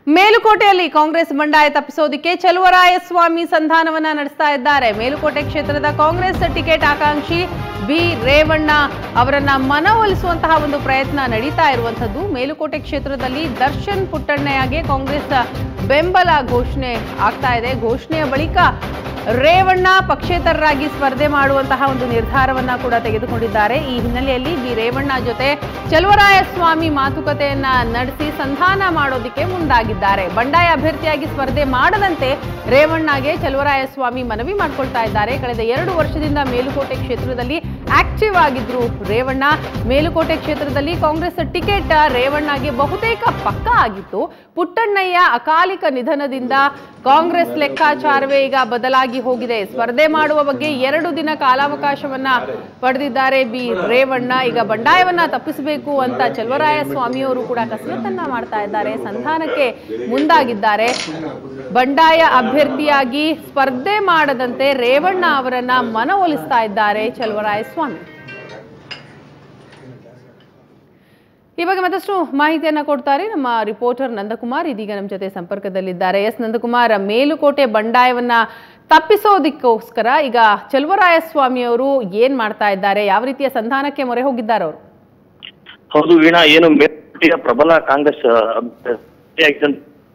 ಮೇಲುಕೋಟೆಯಲ್ಲಿ ಕಾಂಗ್ರೆಸ್ ಬಂಡಾಯ ತಪ್ಪಿಸೋದಕ್ಕೆ ಚಲುವರಾಯಸ್ವಾಮಿ ಸಂಧಾನವನ್ನ ನಡೆಸ್ತಾ ಇದ್ದಾರೆ ಮೇಲುಕೋಟೆ ಕ್ಷೇತ್ರದ ಕಾಂಗ್ರೆಸ್ ಟಿಕೆಟ್ ಆಕಾಂಕ್ಷಿ ಬಿ ರೇವಣ್ಣ ಅವರನ್ನ ಮನವೊಲಿಸುವಂತಹ ಒಂದು ಪ್ರಯತ್ನ ನಡೀತಾ ಇರುವಂತದ್ದು ಮೇಲುಕೋಟೆ ಕ್ಷೇತ್ರದಲ್ಲಿ ದರ್ಶನ್ ಪುಟ್ಟಣ್ಣಯ್ಯಗೆ ಕಾಂಗ್ರೆಸ್ ಬೆಂಬಲ ಘೋಷಣೆ ಆಗ್ತಾ ಇದೆ ಘೋಷಣೆಯ ಬಳಿಕ ರೇವಣ್ಣ ಪಕ್ಷೇತರರಾಗಿ ಸ್ಪರ್ಧೆ ಮಾಡುವಂತಹ ಒಂದು ನಿರ್ಧಾರವನ್ನ ಕೂಡ ತೆಗೆದುಕೊಂಡಿದ್ದಾರೆ ಈ ಹಿನ್ನೆಲೆಯಲ್ಲಿ ಬಿ ರೇವಣ್ಣ ಜೊತೆ ಚಲುವರಾಯಸ್ವಾಮಿ ಮಾತುಕತೆಯನ್ನ ನಡೆಸಿ ಸಂಧಾನ ಮಾಡೋದಕ್ಕೆ ಮುಂದಾಗಿದ್ದಾರೆ ಬಂಡಾಯ ಅಭ್ಯರ್ಥಿಯಾಗಿ ಸ್ಪರ್ಧೆ ಮಾಡದಂತೆ ರೇವಣ್ಣಗೆ ಚಲುವರಾಯಸ್ವಾಮಿ ಮನವಿ ಮಾಡ್ಕೊಳ್ತಾ ಇದ್ದಾರೆ ಕಳೆದ ಎರಡು ವರ್ಷದಿಂದ ಮೇಲುಕೋಟೆ ಕ್ಷೇತ್ರದಲ್ಲಿ ಆಕ್ಟಿವ್ ಆಗಿದ್ರು ರೇವಣ್ಣ ಮೇಲುಕೋಟೆ ಕ್ಷೇತ್ರದಲ್ಲಿ ಕಾಂಗ್ರೆಸ್ ಟಿಕೆಟ್ ರೇವಣ್ಣಗೆ ಬಹುತೇಕ ಪಕ್ಕ ಆಗಿತ್ತು ಪುಟ್ಟಣ್ಣಯ್ಯ ಅಕಾಲಿಕ ನಿಧನದಿಂದ ಕಾಂಗ್ರೆಸ್ ಲೆಕ್ಕಾಚಾರವೇ ಈಗ ಬದಲಾಗಿ ಹೋಗಿದೆ ಸ್ಪರ್ಧೆ ಮಾಡುವ ಬಗ್ಗೆ ಎರಡು ದಿನ ಕಾಲಾವಕಾಶವನ್ನ ಪಡೆದಿದ್ದಾರೆ ಬಿ ರೇವಣ್ಣ ಈಗ ಬಂಡಾಯವನ್ನ ತಪ್ಪಿಸಬೇಕು ಅಂತ ಚಲುವರಾಯ ಸ್ವಾಮಿಯವರು ಕೂಡ ಕಸರತ್ತನ್ನ ಮಾಡ್ತಾ ಇದ್ದಾರೆ ಸಂಧಾನಕ್ಕೆ ಮುಂದಾಗಿದ್ದಾರೆ ಬಂಡಾಯ ಅಭ್ಯರ್ಥಿಯಾಗಿ ಸ್ಪರ್ಧೆ ಮಾಡದಂತೆ ರೇವಣ್ಣ ಅವರನ್ನ ಮನವೊಲಿಸ್ತಾ ಇದ್ದಾರೆ ಚಲುವರಾಯ ಸ್ವಾಮಿ ಈ ಬಗ್ಗೆ ಮತ್ತಷ್ಟು ಮಾಹಿತಿಯನ್ನ ಕೊಡ್ತಾರೆ ನಮ್ಮ ರಿಪೋರ್ಟರ್ ನಂದಕುಮಾರ್ ಇದೀಗ ನಮ್ಮ ಜೊತೆ ಸಂಪರ್ಕದಲ್ಲಿದ್ದಾರೆ ಎಸ್ ನಂದಕುಮಾರ್ ಮೇಲುಕೋಟೆ ಬಂಡಾಯವನ್ನ ತಪ್ಪಿಸೋದಕ್ಕೋಸ್ಕರ ಈಗ ಚಲುವರಾಯಸ್ವಾಮಿ ಅವರು ಏನ್ ಮಾಡ್ತಾ ಇದ್ದಾರೆ ಯಾವ ರೀತಿಯ ಸಂಧಾನಕ್ಕೆ ಮೊರೆ ಹೋಗಿದ್ದಾರೆ ಅವರು ಹೌದು ವೀಣಾ ಏನು ಮೇಲ್ಪಟ್ಟಿಯ ಪ್ರಬಲ ಕಾಂಗ್ರೆಸ್ ಅಭ್ಯರ್ಥಿಯಾಗಿದ್ದಂತ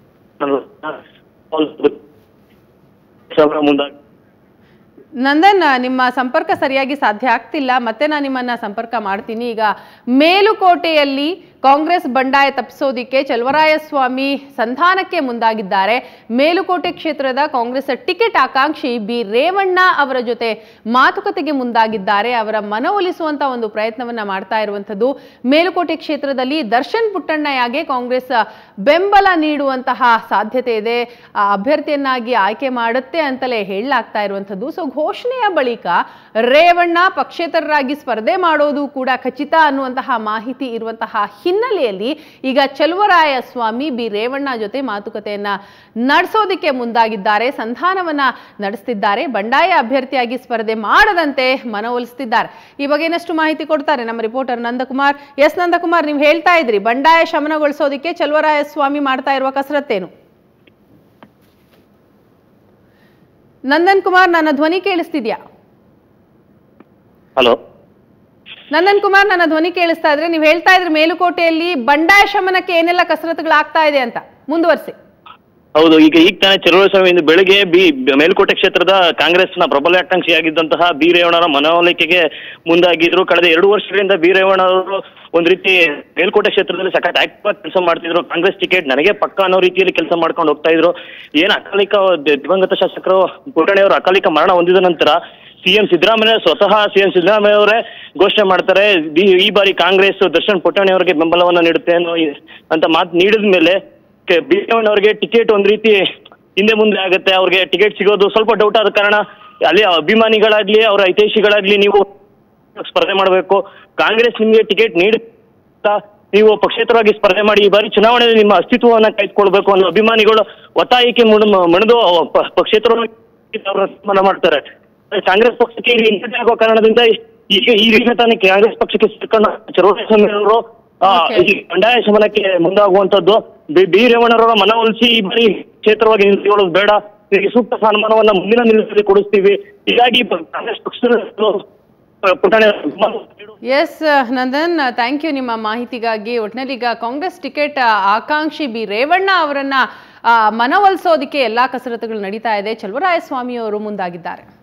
ಮುಂದಾಗಿ ನಂದನ್ ನಿಮ್ಮ ಸಂಪರ್ಕ ಸರಿಯಾಗಿ ಸಾಧ್ಯ ಆಗ್ತಿಲ್ಲ ಮತ್ತೆ ನಾನು ನಿಮ್ಮನ್ನ ಸಂಪರ್ಕ ಮಾಡ್ತೀನಿ ಈಗ ಮೇಲುಕೋಟೆಯಲ್ಲಿ ಕಾಂಗ್ರೆಸ್ ಬಂಡಾಯ ತಪ್ಪಿಸೋದಿಕ್ಕೆ ಚಲುವರಾಯಸ್ವಾಮಿ ಸಂಧಾನಕ್ಕೆ ಮುಂದಾಗಿದ್ದಾರೆ ಮೇಲುಕೋಟೆ ಕ್ಷೇತ್ರದ ಕಾಂಗ್ರೆಸ್ ಟಿಕೆಟ್ ಆಕಾಂಕ್ಷಿ ಬಿ ರೇವಣ್ಣ ಅವರ ಜೊತೆ ಮಾತುಕತೆಗೆ ಮುಂದಾಗಿದ್ದಾರೆ ಅವರ ಮನವೊಲಿಸುವಂತ ಒಂದು ಪ್ರಯತ್ನವನ್ನ ಮಾಡ್ತಾ ಇರುವಂತದ್ದು ಮೇಲುಕೋಟೆ ಕ್ಷೇತ್ರದಲ್ಲಿ ದರ್ಶನ್ ಪುಟ್ಟಣ್ಣಯ್ಯಗೆ ಕಾಂಗ್ರೆಸ್ ಬೆಂಬಲ ನೀಡುವಂತಹ ಸಾಧ್ಯತೆ ಇದೆ ಆ ಅಭ್ಯರ್ಥಿಯನ್ನಾಗಿ ಆಯ್ಕೆ ಮಾಡುತ್ತೆ ಅಂತಲೇ ಹೇಳಲಾಗ್ತಾ ಇರುವಂತದ್ದು ಸೊ ಘೋಷಣೆಯ ಬಳಿಕ ರೇವಣ್ಣ ಪಕ್ಷೇತರರಾಗಿ ಸ್ಪರ್ಧೆ ಮಾಡೋದು ಕೂಡ ಖಚಿತ ಅನ್ನುವಂತಹ ಮಾಹಿತಿ ಇರುವಂತಹ ಹಿನ್ನೆಲೆಯಲ್ಲಿ ಈಗ ಚಲುವರಾಯ ಸ್ವಾಮಿ ಬಿ ರೇವಣ್ಣ ಜೊತೆ ಮಾತುಕತೆಯನ್ನ ನಡೆಸೋದಕ್ಕೆ ಮುಂದಾಗಿದ್ದಾರೆ ಸಂಧಾನವನ್ನ ನಡೆಸ್ತಿದ್ದಾರೆ ಬಂಡಾಯ ಅಭ್ಯರ್ಥಿಯಾಗಿ ಸ್ಪರ್ಧೆ ಮಾಡದಂತೆ ಮನವೊಲಿಸ್ತಿದ್ದಾರೆ ಈ ಬಗ್ಗೆ ಇನ್ನಷ್ಟು ಮಾಹಿತಿ ಕೊಡ್ತಾರೆ ನಮ್ಮ ರಿಪೋರ್ಟರ್ ನಂದಕುಮಾರ್ ಎಸ್ ನಂದಕುಮಾರ್ ನೀವು ಹೇಳ್ತಾ ಇದ್ರಿ ಬಂಡಾಯ ಶಮನಗೊಳಿಸೋದಕ್ಕೆ ಚಲುವರಾಯ ಸ್ವಾಮಿ ಮಾಡ್ತಾ ಇರುವ ಕಸರತ್ತೇನು ನಂದನ್ ಕುಮಾರ್ ನನ್ನ ಧ್ವನಿ ಕೇಳಿಸ್ತಿದ್ಯಾ ಹಲೋ ನಂದನ್ ಕುಮಾರ್ ನನ್ನ ಧ್ವನಿ ಕೇಳಿಸ್ತಾ ಇದ್ರೆ ನೀವು ಹೇಳ್ತಾ ಇದ್ರಿ ಮೇಲುಕೋಟೆಯಲ್ಲಿ ಬಂಡಾಯ ಶಮನಕ್ಕೆ ಏನೆಲ್ಲ ಕಸರತ್ತುಗಳಾಗ್ತಾ ಇದೆ ಅಂತ ಮುಂದುವರಿಸಿ ಹೌದು ಈಗ ಈಗ ತಾನೇ ಚಲುವಸ್ವಾಮಿ ಇಂದು ಬೆಳಗ್ಗೆ ಬಿ ಮೇಲ್ಕೋಟೆ ಕ್ಷೇತ್ರದ ಕಾಂಗ್ರೆಸ್ನ ಪ್ರಬಲ ಆಕಾಂಕ್ಷಿಯಾಗಿದ್ದಂತಹ ಬಿ ರೇವಣ್ಣರ ಮನವೊಲಿಕೆಗೆ ಮುಂದಾಗಿದ್ರು ಕಳೆದ ಎರಡು ವರ್ಷಗಳಿಂದ ಬಿ ರೇವಣ್ಣವರು ಒಂದ್ ರೀತಿ ಮೇಲ್ಕೋಟೆ ಕ್ಷೇತ್ರದಲ್ಲಿ ಸಖತ್ ಆಕ್ಟಿವ್ ಆಗಿ ಕೆಲಸ ಮಾಡ್ತಿದ್ರು ಕಾಂಗ್ರೆಸ್ ಟಿಕೆಟ್ ನನಗೆ ಪಕ್ಕ ಅನ್ನೋ ರೀತಿಯಲ್ಲಿ ಕೆಲಸ ಮಾಡ್ಕೊಂಡು ಹೋಗ್ತಾ ಇದ್ರು ಏನ್ ಅಕಾಲಿಕ ದಿ- ದಿವಂಗತ ಶಾಸಕರು ಪುಟ್ಟಣಿಯವರು ಅಕಾಲಿಕ ಮರಣ ಹೊಂದಿದ ನಂತರ ಸಿಎಂ ಸಿದ್ದರಾಮಯ್ಯ ಸ್ವತಃ ಸಿಎಂ ಸಿದ್ದರಾಮಯ್ಯ ಅವರೇ ಘೋಷಣೆ ಮಾಡ್ತಾರೆ ಈ- ಈ ಬಾರಿ ಕಾಂಗ್ರೆಸ್ ದರ್ಶನ್ ಪುಟ್ಟಣಿ ಅವರಿಗೆ ಬೆಂಬಲವನ್ನ ನೀಡುತ್ತೆ ಅನ್ನೋ ಈ- ಅಂತ ಮಾತು ನೀಡಿದ ಮೇಲೆ ಬಿ ಅವರಿಗೆ ಟಿಕೆಟ್ ಒಂದ್ ರೀತಿ ಹಿಂದೆ ಮುಂದೆ ಆಗುತ್ತೆ ಅವ್ರಿಗೆ ಟಿಕೆಟ್ ಸಿಗೋದು ಸ್ವಲ್ಪ ಡೌಟ್ ಆದ ಕಾರಣ ಅಲ್ಲಿ ಅಭಿಮಾನಿಗಳಾಗ್ಲಿ ಅವರ ಹಿತೈಷಿಗಳಾಗ್ಲಿ ನೀವು ಸ್ಪರ್ಧೆ ಮಾಡಬೇಕು ಕಾಂಗ್ರೆಸ್ ನಿಮಗೆ ಟಿಕೆಟ್ ನೀಡುತ್ತಾ ನೀವು ಪಕ್ಷೇತರವಾಗಿ ಸ್ಪರ್ಧೆ ಮಾಡಿ ಈ ಬಾರಿ ಚುನಾವಣೆಯಲ್ಲಿ ನಿಮ್ಮ ಅಸ್ತಿತ್ವವನ್ನ ಕಾಯ್ದುಕೊಳ್ಬೇಕು ಅನ್ನೋ ಅಭಿಮಾನಿಗಳು ಒತ್ತಾಯಕ್ಕೆ ಮುಣ ಮಣಿದು ಪ- ಪಕ್ಷೇತರವಾಗಿ ಅವ್ರನ್ನ ತೀರ್ಮಾನ ಮಾಡ್ತಾರೆ ಆದ್ರೆ ಕಾಂಗ್ರೆಸ್ ಪಕ್ಷಕ್ಕೆ ಇಲ್ಲಿ ಹಿನ್ನಡೆ ಆಗೋ ಕಾರಣದಿಂದ ಈಗ ಈ ರೀತಿ ತಾನೇ ಕಾಂಗ್ರೆಸ್ ಪಕ್ಷಕ್ಕೆ ಸೇರ್ಕೊಂಡು ಚಲುವರಾಯ ಅವರು Okay. ಈ ಬಂಡಾಯ ಶಮನಕ್ಕೆ ಮುಂದಾಗುವಂತದ್ದು ಬಿ- ಬಿ ರೇವಣ್ಣರವರ ಮನವೊಲಿಸಿ ಈ ಬಾರಿ ಕ್ಷೇತ್ರವಾಗಿ ನಿಂತ್ಕೊಳ್ಳೋದು ಬೇಡ ಇದಕ್ಕೆ ಸೂಕ್ತ ಸ್ಥಾನಮಾನವನ್ನ ಮುಂದಿನ ನಿಲ್ಲಿಸಲಿ ಕೊಡಿಸ್ತೀವಿ ಹೀಗಾಗಿ ಬ- ಕಾಂಗ್ರೆಸ್ ಪಕ್ಷದ ಪುಟಾಣಿ ಎಸ್ ನಂದನ್ ಥ್ಯಾಂಕ್ ಯು ನಿಮ್ಮ ಮಾಹಿತಿಗಾಗಿ ಒಟ್ಟಿನಲ್ಲಿ ಈಗ ಕಾಂಗ್ರೆಸ್ ಟಿಕೆಟ್ ಆಕಾಂಕ್ಷಿ ಬಿ ರೇವಣ್ಣ ಅವರನ್ನ ಆ, ಮನವೊಲಿಸೋದಕ್ಕೆ ಎಲ್ಲಾ ಕಸರತ್ತುಗಳು ನಡೀತಾ ಇದೆ ಚಲುವರಾಯ ಸ್ವಾಮಿ ಅವರು ಮುಂದಾಗಿದ್ದಾರೆ